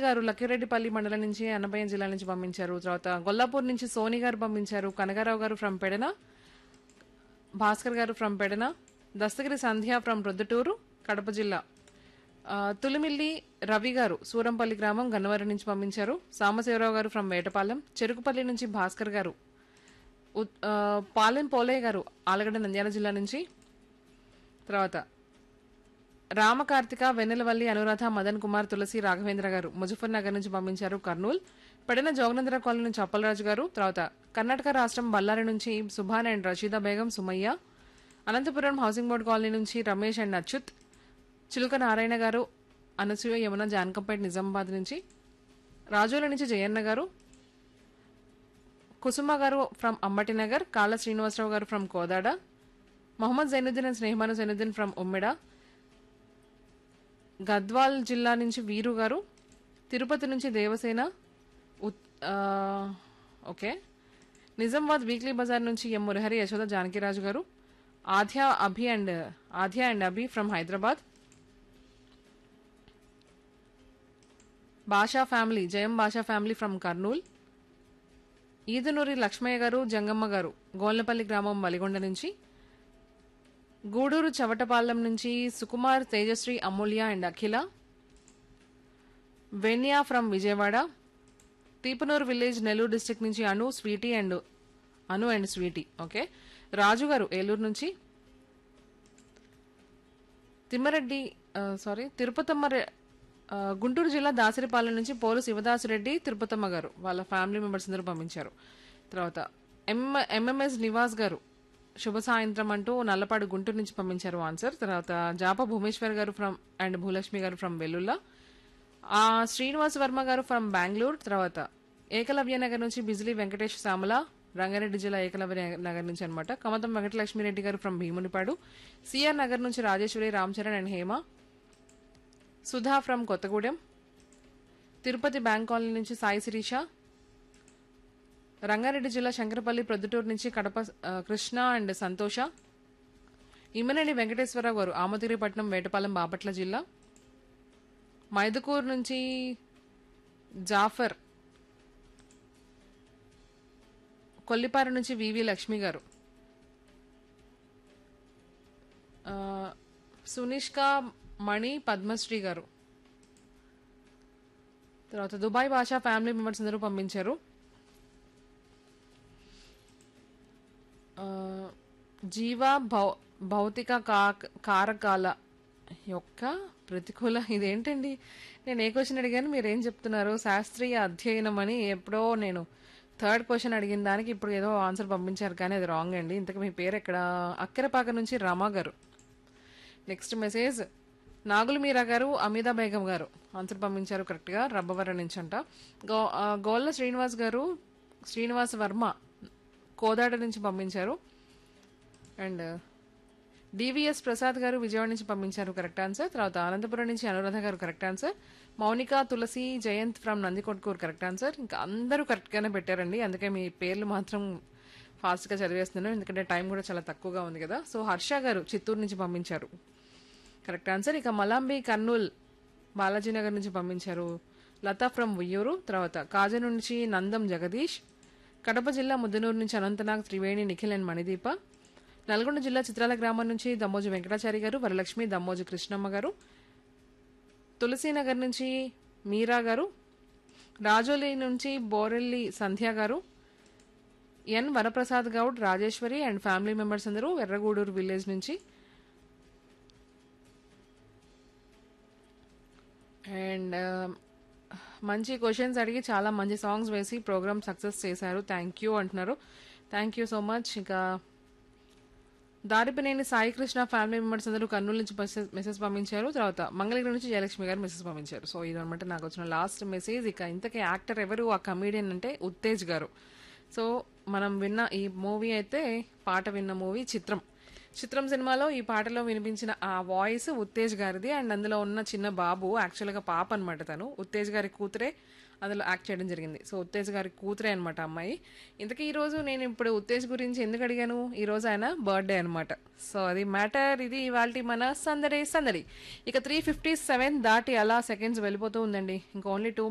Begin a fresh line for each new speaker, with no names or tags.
గారు లక్కిరెడ్డిపల్లి మండలం నుంచి అన్నమయ్య జిల్లా నుంచి పంపించారు తర్వాత గొల్లాపూర్ నుంచి సోని గారు పంపించారు కనగారావు గారు from Pedana Bhaskar garu from Pedana Dastagiri Sandhya from Proddatur Kadapa జిల్లా ఆ, తులిమిల్లి రవి గారు సూరంపల్లి గ్రామం గన్నవరం నుంచి పంపించారు సాంబశివరావు గారు ఫ్రమ్ వేటపాలెం చెరుకుపల్లి నుంచి భాస్కర్ గారు ఉత్- ఆ, పాలెం పోలయ్య గారు ఆలగడ్డ నంద్యాల జిల్లా నుంచి తర్వాత రామకార్తిక వెన్నెలవల్లి అనురాధ మదన్ కుమార్ తులసి రాఘవేంద్ర గారు ముజఫర్ నగర్ నుంచి పంపించారు కర్నూల్ పెడిన జోగనంద్ర కాలనీ నుంచి అప్పలరాజు గారు తర్వాత కర్ణాటక రాష్ట్రం బళ్ళారి నుంచి Subhan and Rasheeda Begum Sumayya Anantapur housing board colony నుంచి రమేష్ అండ్ అచ్యుత్ చిలుక నారాయణ గారు అనసూయ యమున జానకంపేట నిజామాబాద్ నుంచి రాజోల నుంచి జయన్న గారు కుసుమ గారు from Ambati Nagar Kalla Srinivasarao garu from Kodad Mohammed Zainuddin and Snehamanu Zainuddin from Ummeda Gadwal జిల్లా నుంచి వీరు గారు తిరుపతి నుంచి దేవసేన ఉత్- ఆ, ఓకే నిజామాబాద్ వీక్లీ బజార్ నుంచి ఎం Murahari Yashoda Janakiraju garu Aadhya Abhi and Aadhya and Abhi from Hyderabad Bhasha family Jayam Bhasha family from Kurnool Edunuri Lakshmaiah garu Jangamma గారు గోల్నపల్లి గ్రామం మలిగొండ నుంచి గూడూరు చవటపాలెం నుంచి Sukumar Tejasri Amulya and Akhila Venya from Vijayawada Teepanuru village Nellore district నుంచి Anu Sweety and Anu and Sweety okay Raju garu Eluru నుంచి తిమ్మరెడ్డి సారీ తిరుపతమ్మ రె- ఆ, గుంటూరు జిల్లా దాసరిపాలెం నుంచి పోలు శివదాసురెడ్డి తిరుపతమ్మ గారు వాళ్ళ ఫ్యామిలీ మెంబర్స్ అందరూ పంపించారు తర్వాత ఎం ఎంఎంఎస్ నివాస్ గారు శుభ సాయంత్రం అంటూ నల్లపాడు గుంటూరు నుంచి పంపించారు ఆన్సర్ తర్వాత జాప భూమేశ్వర్ గారు ఫ్రమ్ అండ్ భూలక్ష్మి గారు ఫ్రమ్ వెల్లుల్లా ఆ, శ్రీనివాస్ వర్మ గారు ఫ్రమ్ బెంగళూరు తర్వాత ఏకలవ్య నగర్ నుంచి బిజిలీ వెంకటేష్ సామల రంగారెడ్డి జిల్లా ఏకలవ్య నగర్ నుంచి అనమాట కమతం వెంకటలక్ష్మిరెడ్డి గారు ఫ్రమ్ భీమునిపాడు సిఆర్ నగర్ నుంచి Rajeswari Ramcharan and Hema Sudha from Kothagudem Tirupati bank colony నుంచి సాయి శిరీష రంగారెడ్డి జిల్లా శంకరపల్లి ప్రొద్దుటూరు నుంచి కడప ఆ, కృష్ణ అండ్ సంతోష ఇమ్మనేని వెంకటేశ్వరరావు గారు ఆమతిరిపట్నం వేటపాలెం బాపట్ల జిల్లా మైదుకూరు నుంచి జాఫర్ కొల్లిపార నుంచి వివి లక్ష్మి గారు ఆ, సునిష్క మణి పద్మశ్రీ గారు తర్వాత దుబాయ్ భాషా ఫ్యామిలీ మెంబర్స్ అందరూ పంపించారు ఆ, జీవ భౌ భౌతిక కా- కారకాల యొక్క ప్రతికూల ఇదేంటండి నేను ఏ క్వశ్చన్ అడిగాను మీరు ఏం చెప్తున్నారు శాస్త్రీయ అధ్యయనం అని ఎప్పుడో నేను థర్డ్ క్వశ్చన్ అడిగిన దానికి ఇప్పుడు ఏదో ఆన్సర్ పంపించారు కానీ అది రాంగ్ అండి ఇంతకు మీ పేరు ఎక్కడ అక్కరపాక నుంచి రమా గారు నెక్స్ట్ మెసేజ్ నాగుల మీరా గారు అమితా బేగం గారు ఆన్సర్ పంపించారు కరెక్ట్గా రబ్బవరం నుంచి అంట గో ఆ, గోళ్ళ శ్రీనివాస్ గారు శ్రీనివాస్ వర్మ కోదాడ నుంచి పంపించారు అండ్ డివిఎస్ ప్రసాద్ గారు విజయవాడ నుంచి పంపించారు కరెక్ట్ ఆన్సర్ తర్వాత అనంతపురం నుంచి Anuradha garu correct answer Mounika Tulasi Jayanth from Nandikotkur correct answer ఇంకా అందరూ కరెక్ట్గానే పెట్టారండి అందుకే మీ పేర్లు మాత్రం ఫాస్ట్గా చదివేస్తున్నాను ఎందుకంటే టైం కూడా చాలా తక్కువగా ఉంది కదా సో హర్ష గారు చిత్తూరు నుంచి పంపించారు కరెక్ట్ ఆన్సర్ ఇక మలాంబి కర్నూల్ బాలాజీ నగర్ నుంచి పంపించారు లతా ఫ్రమ్ ఉయ్యూరు తర్వాత కాజ నుంచి నందం జగదీష్ కడప జిల్లా ముద్దనూరు నుంచి అనంతనాగ్ త్రివేణి నిఖిల్ అండ్ మణిదీప నల్గొండ జిల్లా చిత్రాల గ్రామం నుంచి దమ్మోజు వెంకటాచారి గారు వరలక్ష్మి దమ్మోజు కృష్ణమ్మ గారు తులసీనగర్ నుంచి మీరా గారు రాజోలి నుంచి Borelli Sandhya garu N Varaprasad Goud Rajeswari and family members అందరూ ఎర్రగూడూరు విలేజ్ నుంచి అండ్ మంచి క్వశ్చన్స్ అడిగి చాలా మంచి సాంగ్స్ వేసి ప్రోగ్రామ్ సక్సెస్ చేశారు థ్యాంక్ యూ అంటున్నారు థ్యాంక్ యూ సో మచ్ ఇంకా దారిపినేని సాయి కృష్ణ ఫ్యామిలీ మెంబర్స్ అందరూ కర్నూలు నుంచి మెసేజ్ మెసేజ్ పంపించారు తర్వాత మంగళగిరి నుంచి జయలక్ష్మి గారు మెసేజ్ పంపించారు సో ఇదనమాట నాకు వచ్చిన లాస్ట్ మెసేజ్ ఇక ఇంతకీ యాక్టర్ ఎవరు ఆ కమీడియన్ అంటే ఉత్తేజ్ గారు సో మనం విన్న ఈ మూవీ అయితే పాట విన్న మూవీ చిత్రం చిత్రం సినిమాలో ఈ పాటలో వినిపించిన ఆ వాయిస్ ఉత్తేజ్ గారిది అండ్ అందులో ఉన్న చిన్న బాబు యాక్చువల్గా పాప అనమాట తను ఉత్తేజ్ గారి కూతురే అందులో యాక్ట్ చేయడం జరిగింది సో ఉత్తేజ్ గారి కూతురే అనమాట అమ్మాయి ఇంతకీ ఈ రోజు నేను ఇప్పుడు ఉత్తేజ్ గురించి ఎందుకు అడిగాను ఈ రోజు ఆయన బర్త్డే అనమాట సో అది మ్యాటర్ ఇది ఇవాళ మన సందడి సందడి ఇక త్రీ ఫిఫ్టీ సెవెన్ దాటి అలా సెకండ్స్ వెళ్ళిపోతూ ఉందండి ఇంకా ఓన్లీ టూ